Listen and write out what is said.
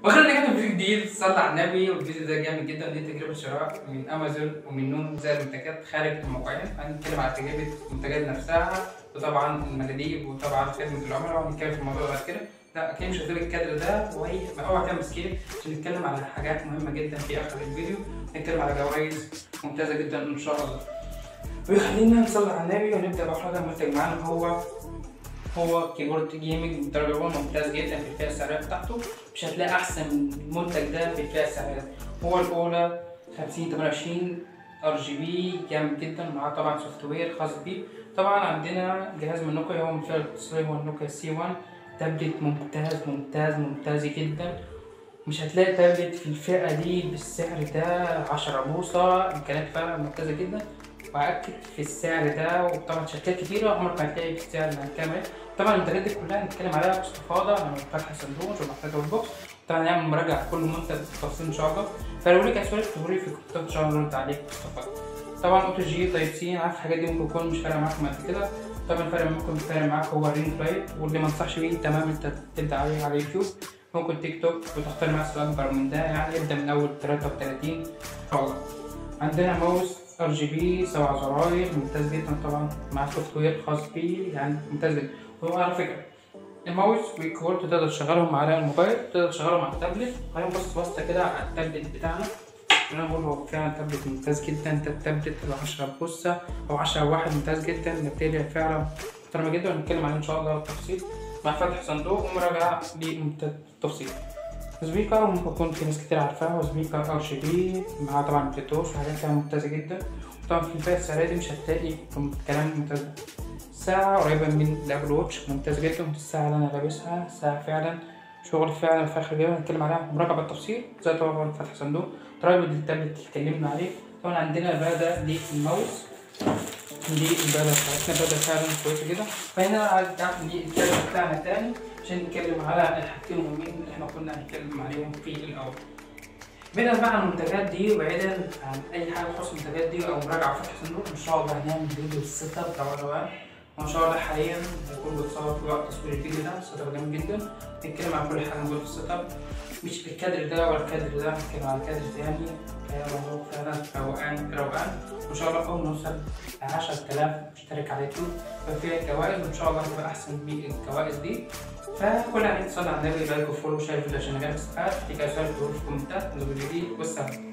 وخلينا نكمل فيديو جديد صلى على النبي والفيديو ده جامد جدا دي تجربه شراء من امازون ومن نون زي المنتجات خارج الموقعين هنتكلم على تجربه المنتجات نفسها وطبعا المناديب وطبعا خدمه العملاء وهنتكلم في الموضوع ده بعد كده لا اكيد مش هسيب الكادر ده وهي اوعى تعمل سكيب عشان نتكلم على حاجات مهمه جدا في اخر الفيديو نتكلم على جوائز ممتازه جدا ان شاء الله وخلينا نصلي على النبي ونبدا باول المنتج معانا هو هو كيبورد جيمنج من درجة 1 ممتاز جدا في الفئة السعرية بتاعته مش هتلاقي أحسن من المنتج ده في الفئة السعرية هو الأولى 50 28 ار جي بي جامد جدا معاه طبعا سوفت وير خاص بيه طبعا عندنا جهاز من نوكيا هو من الفئة الاقتصادية هو النوكيا سي 1 تابلت ممتاز ممتاز ممتاز جدا مش هتلاقي تابلت في الفئة دي بالسعر ده 10 بوصة إمكانيات فعلا ممتازة جدا وأكد في السعر ده وطبعا شركات كتيرة عمرك ما هتلاقي بالسعر اللي هنتكلم عليه طبعا المنتجات دي كلها هنتكلم عليها باستفاضة أنا فتح الصندوق ومحتاج البوكس طبعا هنعمل مراجعة كل منتج بالتفصيل إن شاء الله فلو ليك أسئلة اكتبوا لي في الكومنتات إن شاء الله نرد عليك باستفاضة طبعا أوتو جي تايب سي أنا عارف الحاجات دي ممكن تكون مش فارقة معاكم قد كده طبعا الفرق ممكن فارق معاك هو الرينج لايت واللي ما انصحش بيه تمام انت تبدا عليه على اليوتيوب ممكن تيك توك وتختار مقاس اكبر من ده يعني ابدا من اول 33 طاوله عندنا ماوس ار جي بي سبع زراير ممتاز جدا طبعا مع سوفت وير خاص بيه يعني ممتاز جدا وهو على فكره الماوس والكيبورد تقدر تشغلهم على الموبايل تقدر تشغلهم على التابلت خلينا نبص بصه كده على التابلت بتاعنا انا بقول هو فعلا تابلت ممتاز جدا ده التابلت ال 10 بوصه او 10 واحد ممتاز جدا ماتيريال فعلا محترمه جدا وهنتكلم عليه ان شاء الله بالتفصيل مع فتح صندوق ومراجعه بالتفصيل سبيكر ممكن يكون في ناس كتير عارفاها وسبيكر ار جي بي معاه طبعا بلوتوث وحاجات فيها ممتازه جدا وطبعا في الفئه السعريه دي مش هتلاقي كلام ممتاز ساعة قريبة من الأبل واتش ممتازة جدا الساعة اللي أنا لابسها ساعة فعلا شغل فعلا فخر جدا هنتكلم عليها مراجعة بالتفصيل زي طبعا فتح صندوق ترايبود التابلت اللي اتكلمنا عليه طبعا عندنا البادة للماوس دي البادة بتاعتنا بادة فعلا كويسة جدا فهنا عايز نعمل دي التابلت بتاعنا تاني عشان نتكلم على الحاجتين المهمين اللي احنا كنا هنتكلم عليهم في الأول بعيدا بقى عن المنتجات دي وبعيدا عن أي حاجة تخص المنتجات دي أو مراجعة فتح صندوق إن شاء الله هنعمل فيديو السيت اب بتاع الروقان وان شاء الله حاليا هيكون بيتصور في وقت تصوير الفيديو ده السيت اب جامد جدا نتكلم عن كل حاجه موجوده في السيت اب مش بالكادر ده ولا الكادر ده نتكلم عن كادر تاني موضوع فعلا روقان روقان وان شاء الله اول ما نوصل ل 10000 مشترك على اليوتيوب يبقى فيها جوائز وان شاء الله هتبقى احسن بالجوائز دي فكل عليك تصلي على النبي لايك وفولو وشير الفيديو عشان نجيب تستفاد في كده سؤال في الكومنتات والفيديو والسلام